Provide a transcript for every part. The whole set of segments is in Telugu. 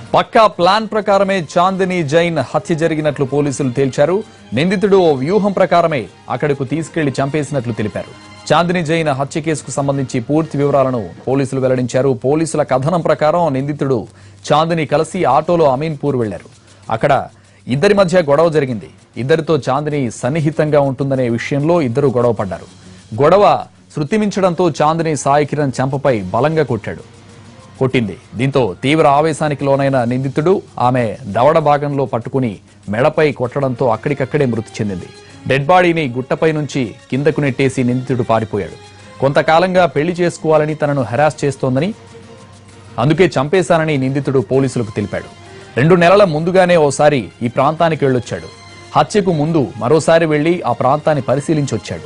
పక్కా ప్లాన్ ప్రకారమే చాందిని జైన్ హత్య జరిగినట్లు పోలీసులు తేల్చారు నిందితుడు ఓ వ్యూహం ప్రకారమే అక్కడకు తీసుకెళ్లి చంపేసినట్లు తెలిపారు చాందిని జైన్ హత్య కేసుకు సంబంధించి పూర్తి వివరాలను పోలీసులు వెల్లడించారు పోలీసుల కథనం ప్రకారం నిందితుడు చాందిని కలిసి ఆటోలో అమీన్పూర్ వెళ్లారు అక్కడ ఇద్దరి మధ్య గొడవ జరిగింది ఇద్దరితో చాందిని సన్నిహితంగా ఉంటుందనే విషయంలో ఇద్దరు గొడవ పడ్డారు గొడవ శృతిమించడంతో చాందిని సాయి కిరణ్ చెంపపై బలంగా కొట్టాడు కొట్టింది దీంతో తీవ్ర ఆవేశానికి లోనైన నిందితుడు ఆమె దవడ భాగంలో పట్టుకుని మెడపై కొట్టడంతో అక్కడికక్కడే మృతి చెందింది డెడ్ బాడీని గుట్టపై నుంచి కిందకు నెట్టేసి నిందితుడు పారిపోయాడు కొంతకాలంగా పెళ్లి చేసుకోవాలని తనను హెరాస్ చేస్తోందని అందుకే చంపేశానని నిందితుడు పోలీసులకు తెలిపాడు రెండు నెలల ముందుగానే ఓసారి ఈ ప్రాంతానికి వెళ్ళొచ్చాడు హత్యకు ముందు మరోసారి వెళ్లి ఆ ప్రాంతాన్ని పరిశీలించొచ్చాడు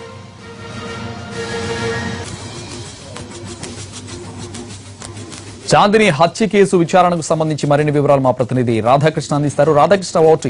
చాందిని హత్య కేసు విచారణకు సంబంధించి మరిన్ని వివరాలు మా ప్రతినిధి రాధాకృష్ణ అందిస్తారు రాధాకృష్ణ ఓటు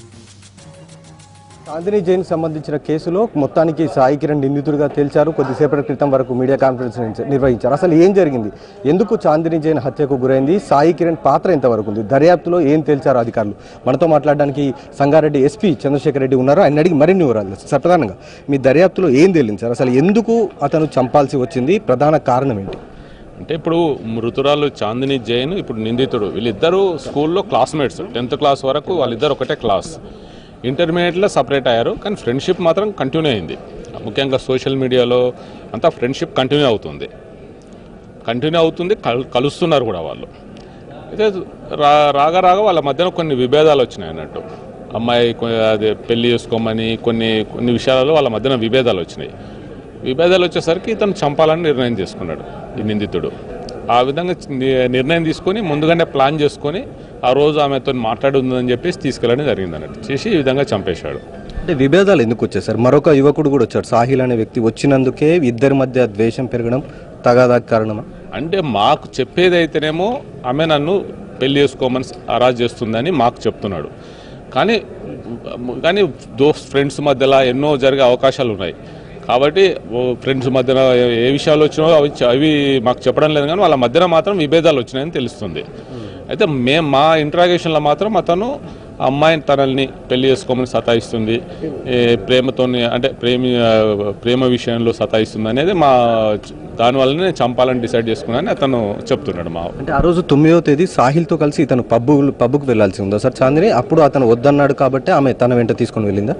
చాందిని జైన్ సంబంధించిన కేసులో మొత్తానికి సాయి కిరణ్ నిందితుడిగా తేల్చారు కొద్దిసేపటి క్రితం వరకు మీడియా కాన్ఫరెన్స్ నిర్వహించ- నిర్వహించారు అసలు ఏం జరిగింది ఎందుకు చాందిని జైన్ హత్యకు గురైంది సాయి కిరణ్ పాత్ర ఎంతవరకు ఉంది దర్యాప్తులో ఏం తేల్చారు అధికారులు మనతో మాట్లాడడానికి సంగారెడ్డి ఎస్పీ చంద్రశేఖర్ రెడ్డి ఉన్నారు ఆయన అడిగి మరిన్ని వివరాలు తెలుసు. సార్ ప్రధానంగా మీ దర్యాప్తులో ఏం తేలించారు అసలు ఎందుకు అతను చంపాల్సి వచ్చింది ప్రధాన కారణం ఏంటి అంటే ఇప్పుడు మృతురాలు చాందిని జైన్ ఇప్పుడు నిందితుడు వీళ్ళిద్దరూ స్కూల్లో క్లాస్మేట్స్ టెన్త్ క్లాస్ వరకు వాళ్ళిద్దరు ఒకటే క్లాస్ ఇంటర్మీడియట్లో సపరేట్ అయ్యారు కానీ ఫ్రెండ్షిప్ మాత్రం కంటిన్యూ అయింది ముఖ్యంగా సోషల్ మీడియాలో అంతా ఫ్రెండ్షిప్ కంటిన్యూ అవుతుంది కంటిన్యూ అవుతుంది కల్- కలుస్తున్నారు కూడా వాళ్ళు అయితే రా రాగా రాగా వాళ్ళ మధ్యన కొన్ని విభేదాలు వచ్చినాయి అన్నట్టు అమ్మాయి కొ- అదే పెళ్లి చేసుకోమని కొన్ని కొన్ని విషయాలలో వాళ్ళ మధ్యన విభేదాలు వచ్చినాయి విభేదాలు వచ్చేసరికి ఇతను చంపాలని నిర్ణయం తీసుకున్నాడు ఈ నిందితుడు ఆ విధంగా ని- నిర్ణయం తీసుకొని ముందుగానే ప్లాన్ చేసుకొని ఆ రోజు ఆమెతో మాట్లాడి ఉందని చెప్పేసి తీసుకెళ్ళడం జరిగింది అన్నట్టు చేసి ఈ విధంగా చంపేశాడు అంటే విభేదాలు ఎందుకు వచ్చాయి సార్ మరొక యువకుడు కూడా వచ్చాడు సాహిల్ అనే వ్యక్తి వచ్చినందుకే ఇద్దరి మధ్య ద్వేషం పెరగడం తగాదాకి కారణమా అంటే మాకు చెప్పేది అయితేనేమో ఆమె నన్ను పెళ్లి చేసుకోమని అరాజ్ చేస్తుందని మాకు చెప్తున్నాడు కానీ కానీ దోస్త్ ఫ్రెండ్స్ మధ్యలో ఎన్నో జరిగే అవకాశాలు ఉన్నాయి కాబట్టి ఓ ఫ్రెండ్స్ మధ్యన ఏ- ఏ విషయాలు వచ్చినాయో అవి చ- అవి మాకు చెప్పడం లేదు కానీ వాళ్ళ మధ్యన మాత్రం విభేదాలు వచ్చినాయని తెలుస్తుంది అయితే మేము మా ఇంట్రాగేషన్లో మాత్రం అతను ఆ అమ్మాయిని తనల్ని పెళ్లి చేసుకోమని సతాయిస్తుంది ఏ ప్రేమతోని అంటే ప్రేమి ఆ, ప్రేమ విషయంలో సతాయిస్తుంది అనేది మా దానివల్లనే చంపాలని డిసైడ్ చేసుకున్నానని అతను చెప్తున్నాడు మా అంటే ఆ రోజు తొమ్మిదవ తేదీ సాహిల్తో కలిసి ఇతను పబ్బు పబ్బుకు వెళ్లాల్సి ఉందా సార్ చాందిని అప్పుడు అతను వద్దన్నాడు కాబట్టి ఆమె తన వెంట తీసుకొని వెళ్ళిందా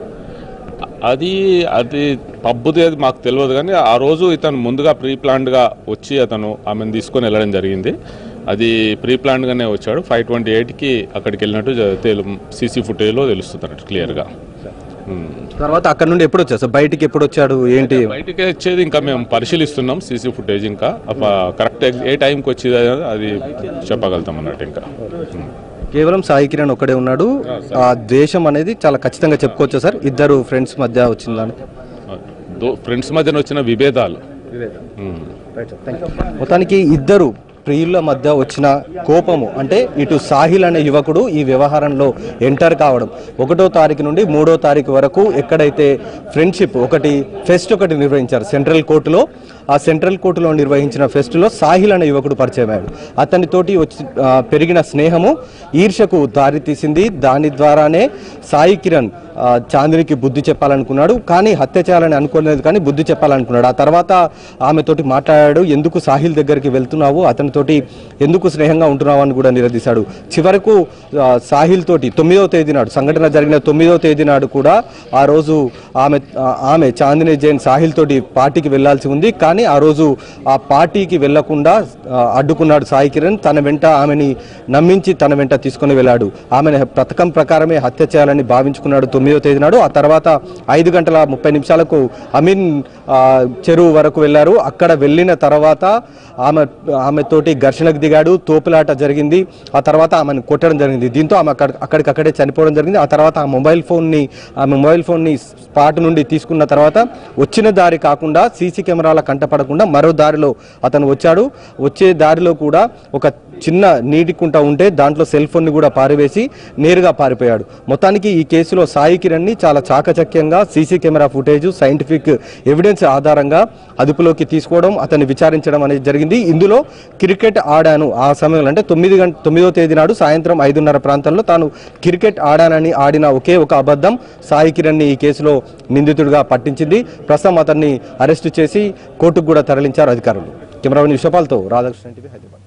అది అది పబ్బుది అది మాకు తెలియదు కానీ ఆ రోజు ఇతను ముందుగా ప్రీ ప్లాన్డ్గా వచ్చి అతను ఆమెను తీసుకొని వెళ్ళడం జరిగింది అది ప్రీ ప్లాన్డ్గానే వచ్చాడు ఫైవ్ ట్వంటీ ఎయిట్కి అక్కడికి వెళ్ళినట్టు జ- తెలు సీసీ ఫుటేజ్లో తెలుస్తుంది అన్నట్టు క్లియర్గా తర్వాత అక్కడ నుండి ఎప్పుడు వచ్చారు సార్ బయటికి ఎప్పుడు వచ్చాడు ఏంటి బయటికి వచ్చేది ఇంకా మేము పరిశీలిస్తున్నాం సీసీ ఫుటేజ్ ఇంకా కరెక్ట్ ఏ టైంకి వచ్చేది అనేది అది చెప్పగలుగుతాం అన్నట్టు ఇంకా ఉమ్. కేవలం సాయి కిరణ్ ఒక్కడే ఉన్నాడు ఆ దేశం అనేది చాలా ఖచ్చితంగా చెప్పుకోవచ్చా సార్ ఇద్దరు ఫ్రెండ్స్ మధ్య వచ్చిందని దో- ఫ్రెండ్స్ మధ్యన వచ్చిన విభేదాలు ఉమ్. మొత్తానికి ఇద్దరు ప్రియుల మధ్య వచ్చిన కోపము అంటే ఇటు సాహిల్ అనే యువకుడు ఈ వ్యవహారంలో ఎంటర్ కావడం ఒకటో తారీఖు నుండి మూడో తారీఖు వరకు ఎక్కడైతే ఫ్రెండ్షిప్ ఒకటి ఫెస్ట్ ఒకటి నిర్వహించారు సెంట్రల్ కోర్టులో ఆ సెంట్రల్ కోర్టులో నిర్వహించిన ఫెస్ట్లో సాహిల్ అనే యువకుడు పరిచయం అయ్యాడు అతనితోటి వచ్చి ఆ, పెరిగిన స్నేహము ఈర్షకు దారితీసింది దాని ద్వారానే సాయి కిరణ్ ఆ, చాందినికి బుద్ధి చెప్పాలనుకున్నాడు కానీ హత్య చేయాలని అనుకోలేదు కానీ బుద్ధి చెప్పాలనుకున్నాడు ఆ తర్వాత ఆమెతోటి మాట్లాడాడు ఎందుకు సాహిల్ దగ్గరికి వెళ్తున్నావు అతనితోటి ఎందుకు స్నేహంగా ఉంటున్నావు అని కూడా నిలదీశాడు చివరకు ఆ, సాహిల్ తోటి తొమ్మిదవ తేదీ నాడు సంఘటన జరిగిన తొమ్మిదవ తేదీ నాడు కూడా ఆ రోజు ఆమె ఆ, ఆమె చాందిని జైన్ సాహిల్ తోటి పార్టీకి వెళ్లాల్సి ఉంది కానీ ఆ రోజు ఆ పార్టీకి వెళ్లకుండా ఆ, అడ్డుకున్నాడు సాయి కిరణ్ తన వెంట ఆమెని నమ్మించి తన వెంట తీసుకొని వెళ్ళాడు ఆమెను పథకం ప్రకారమే హత్య చేయాలని భావించుకున్నాడు తొమ్మిదో తేదీ నాడు ఆ తర్వాత ఐదు గంటల ముప్పై నిమిషాలకు అమీన్ ఆ, చెరువు వరకు వెళ్ళారు అక్కడ వెళ్ళిన తర్వాత ఆమె ఆమెతోటి ఘర్షణకు దిగాడు తోపులాట జరిగింది ఆ తర్వాత ఆమెను కొట్టడం జరిగింది దీంతో ఆమె అక్కడ అక్కడికక్కడే చనిపోవడం జరిగింది ఆ తర్వాత ఆ మొబైల్ ఫోన్ని ఆమె మొబైల్ ఫోన్ని స్పాట్ నుండి తీసుకున్న తర్వాత వచ్చిన దారి కాకుండా సీసీ కెమెరాల కంటపడకుండా మరో దారిలో అతను వచ్చాడు వచ్చే దారిలో కూడా ఒక చిన్న నీటి కుంట ఉంటే దాంట్లో సెల్ ఫోన్ని కూడా పారివేసి నేరుగా పారిపోయాడు మొత్తానికి ఈ కేసులో సాయి కిరణ్ని చాలా చాకచక్యంగా CC camera footage scientific evidence ఆధారంగా అదుపులోకి తీసుకోవడం అతన్ని విచారించడం అనేది జరిగింది ఇందులో క్రికెట్ ఆడాను ఆ సమయంలో అంటే తొమ్మిది గంట తొమ్మిదో తేదీ నాడు సాయంత్రం ఐదున్నర ప్రాంతంలో తాను క్రికెట్ ఆడానని ఆడిన ఒకే ఒక అబద్ధం సాయి కిరణ్ని ఈ కేసులో నిందితుడిగా పట్టించింది ప్రస్తుతం అతన్ని అరెస్టు చేసి కోర్టుకు కూడా తరలించారు అధికారులు కెమెరామెన్ విశ్వపాల్తో రాధాకృష్ణ టీవీ హైదరాబాద్